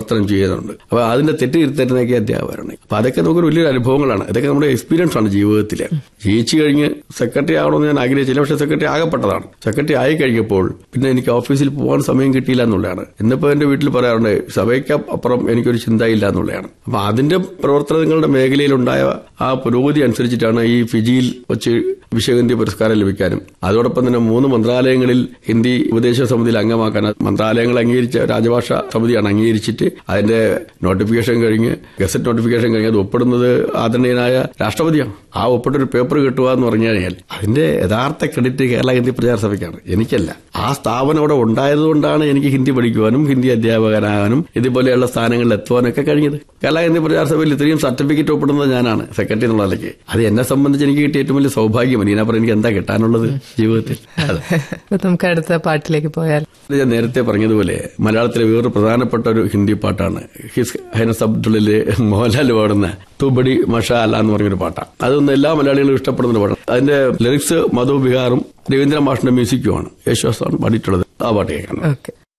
പ്രവർത്തനം ചെയ്യുന്നുണ്ട് അപ്പൊ അതിന്റെ തെറ്റ് തിരുത്തരുന്നൊക്കെ അധ്യാപകരാണ് അപ്പൊ അതൊക്കെ നമുക്കൊരു വലിയൊരു അനുഭവങ്ങളാണ് ഇതൊക്കെ നമ്മുടെ എക്സ്പീരിയൻസ് ആണ് ജീവിതത്തിൽ ജയിച്ചു കഴിഞ്ഞ് സെക്രട്ടറി ആവണമെന്ന് ഞാൻ ആഗ്രഹിച്ചില്ല പക്ഷെ സെക്രട്ടറി ആകപ്പെട്ടതാണ് സെക്രട്ടറി ആയി കഴിഞ്ഞപ്പോൾ പിന്നെ എനിക്ക് ഓഫീസിൽ പോകാൻ സമയം കിട്ടിയില്ല എന്നുള്ളതാണ് ഇന്നിപ്പോ എന്റെ വീട്ടിൽ പറയാറുണ്ട് സഭയ്ക്ക് അപ്പുറം എനിക്കൊരു ചിന്തയില്ല എന്നുള്ളതാണ് അപ്പൊ അതിന്റെ പ്രവർത്തനങ്ങളുടെ മേഖലയിലുണ്ടായ ആ പുരോഗതി അനുസരിച്ചിട്ടാണ് ഈ ഫിജിയിൽ വെച്ച് വിശ്വഹിന്ദി പുരസ്കാരം ലഭിക്കാനും അതോടൊപ്പം തന്നെ മൂന്ന് മന്ത്രാലയങ്ങളിൽ ഹിന്ദി ഉപദേശ സമിതിയിൽ അംഗമാക്കാൻ മന്ത്രാലയങ്ങൾ അംഗീകരിച്ച രാജഭാഷ സമിതിയാണ് അംഗീകരിച്ചിട്ട് അതിന്റെ നോട്ടിഫിക്കേഷൻ കഴിഞ്ഞ് ഗസറ്റ് നോട്ടിഫിക്കേഷൻ കഴിഞ്ഞ് അത് ഒപ്പിടുന്നത് ആദരണീയനായ രാഷ്ട്രപതിയാണ് ആ ഒപ്പിട്ടൊരു പേപ്പർ കിട്ടുക എന്ന് പറഞ്ഞു കഴിഞ്ഞാൽ അതിന്റെ യഥാർത്ഥ ക്രെഡിറ്റ് കേരള ഹിന്ദി പ്രചാര സഭയ്ക്കാണ് എനിക്കല്ല ആ സ്ഥാപനം അവിടെ ഉണ്ടായതുകൊണ്ടാണ് എനിക്ക് ഹിന്ദി പഠിക്കുവാനും ഹിന്ദി അധ്യാപകനാകാനും ഇതുപോലെയുള്ള സ്ഥാനങ്ങളിൽ എത്തുവാനൊക്കെ കഴിഞ്ഞത് കേരള ഹിന്ദി പ്രചാര സഭയിൽ ഇത്രയും സർട്ടിഫിക്കറ്റ് ഒപ്പിടുന്നത് ഞാനാണ് സെക്രട്ടറി എന്നുള്ള നിലയ്ക്ക് അത് എന്നെ സംബന്ധിച്ച് എനിക്ക് കിട്ടിയ ഏറ്റവും വലിയ സൗഭാഗ്യമാണ് ഇതിനപ്പുറം എനിക്ക് എന്താ കിട്ടാനുള്ളത് ജീവിതത്തിൽ അതെ അപ്പൊ നമുക്ക് അടുത്ത പാട്ടിലേക്ക് പോയാൽ ഞാൻ നേരത്തെ പറഞ്ഞതുപോലെ മലയാളത്തിലെ വേറൊരു പ്രധാനപ്പെട്ട ഒരു ഹിന്ദി പാട്ടാണ് ഹിസ് ഹൈനസ് അബ്ദുള്ളില് മോഹൻലാൽ പാടുന്ന തുബടി മഷാല എന്ന് പറഞ്ഞൊരു പാട്ടാണ് അതൊന്നും എല്ലാ മലയാളികളും ഇഷ്ടപ്പെടുന്ന ഒരു പാട്ടാണ് അതിന്റെ ലിറിക്സ് മധു ബിഹാറും രവീന്ദ്ര മാഷിന്റെ മ്യൂസിക്കുമാണ് യേശുദാസാണ് പാടിയിട്ടുള്ളത് ആ പാട്ട് കേൾക്കണം ഓക്കെ